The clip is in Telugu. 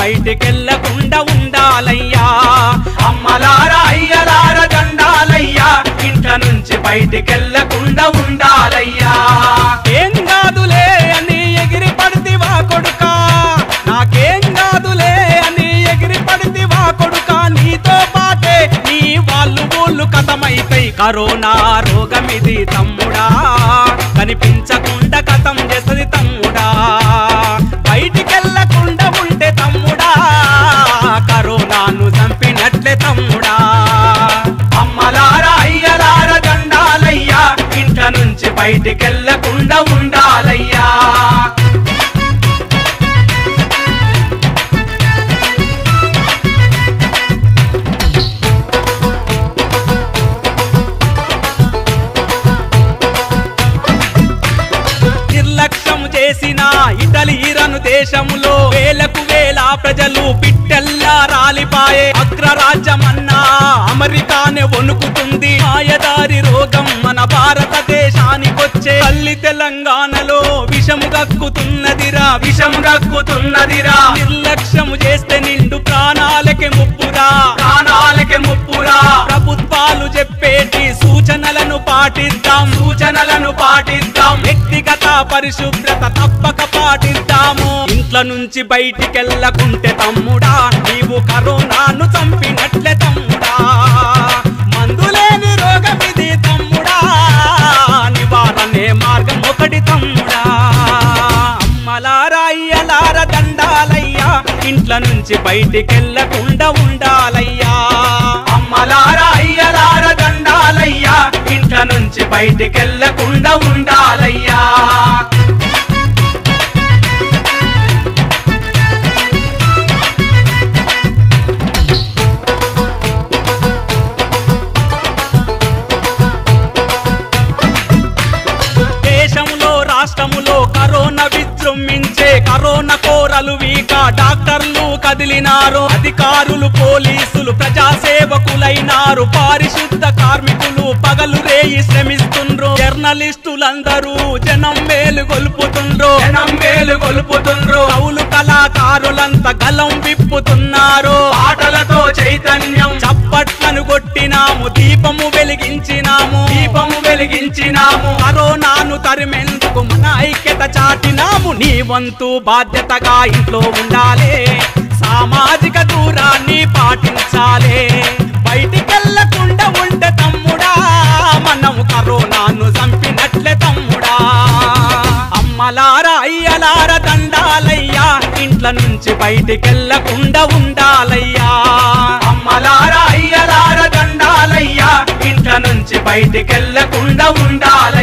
బయటికెళ్ళకుండా ఉండాలయ్యా అమ్మలార అయ్యలార దండాలయ్యా ఇంట నుంచి బయటికెళ్ళకుండా ఉండాలయ్యా ఏం కాదులే అని ఎగిరి పడితివా కొడుకా నాకేం కాదులే అని ఎగిరి పడితివా కొడుకా నీతో పాటే నీ వాళ్ళు ఊళ్ళు కథమైతాయి కరోనా రోగమిది తమ్ముడా కనిపించకుండా కథం చేసది తమ్ముడా బయటికెళ్ళకుండా ఉంటే తమ్ముడా కరోనాను చంపినట్లే తమ్ముడా అమ్మలార అయ్యలార దండాలయ్యా ఇంట నుంచి బయటికెళ్ళకుండా ఉండాలయ్యా నిర్లక్ష్యం చేసిన ఇటలీ ఇరను దేశములో వేలకు వేల ప్రజలు పిట్టెల్లా రాలిపాయే అగ్రరాజ్యమన్నా అమెరికానే వణుకుతుంది మాయదారి రోగం మన భారతదేశానికొచ్చే తల్లి తెలంగాణలో విషము గక్కుతున్నదిరా విషం గక్కుతున్నదిరా నిర్లక్ష్యం చేస్తే నిండు ప్రాణాలకి ముప్పురా ప్రాణాలకి ముప్పురా ప్రభుత్వాలు చెప్పేటి సూచనలను పాటిద్దాం సూచనలను పాటిద్దాం వ్యక్తిగత పరిశుభ్రత తప్పక పాటిద్దాము ఇంట్ల నుంచి బయటికెళ్ళకుంటే తమ్ముడా నీవు కరోనాను చంపినట్లే తమ్ముడా మందులేని రోగమిది తమ్ముడా నివారణే మార్గం ఒకటి తమ్ముడా అమ్మలారా అయ్యలార దండాలయ్యా ఇంట్ల నుంచి బయటికెళ్ళకుండా ఉండాలయ్యా అమ్మలార అయ్యలార దండాలయ్యా ఇంట నుంచి బయటికెళ్ళకుండా ఉండాలయ్యా దేశంలో రాష్ట్రములో కరోనా విజృంభించే కరోనా కోరలు వీక డాక్టర్లు కదిలినారు అధికారులు పోలీసులు ప్రజాసేవకులైనారు పారిశుద్ధ కార్మికులు పగలు రేయి శ్రమిస్తుండ్రు జర్నలిస్టులందరూ జనం మేలు గొలుపుతుండ్రు జనం మేలు గొలుపుతుండ్రు కవులు కళాకారులంతా గలం విప్పుతున్నారు పాటలతో చైతన్యం చప్పట్లను కొట్టినాము దీపము వెలిగించినాము దీపము వెలిగించినాము కరోనాను తరిమేందుకు మన ఐక్యత చాటినాము నీ వంతు బాధ్యతగా ఇంట్లో ఉండాలి సామాజిక దూరాన్ని పాటించాలి బయటికెళ్ళకుండా ఉంటే తమ్ముడా మనం కరోనాను చంపినట్లే తమ్ముడా అమ్మలారా అయ్యలార దండాలయ్యా ఇంట్ల నుంచి బయటికెళ్ళకుండా ఉండాలయ్యా అమ్మలార అయ్యలార దండాలయ్యా ఇంట నుంచి బయటికెళ్ళకుండా ఉండాలయ్యా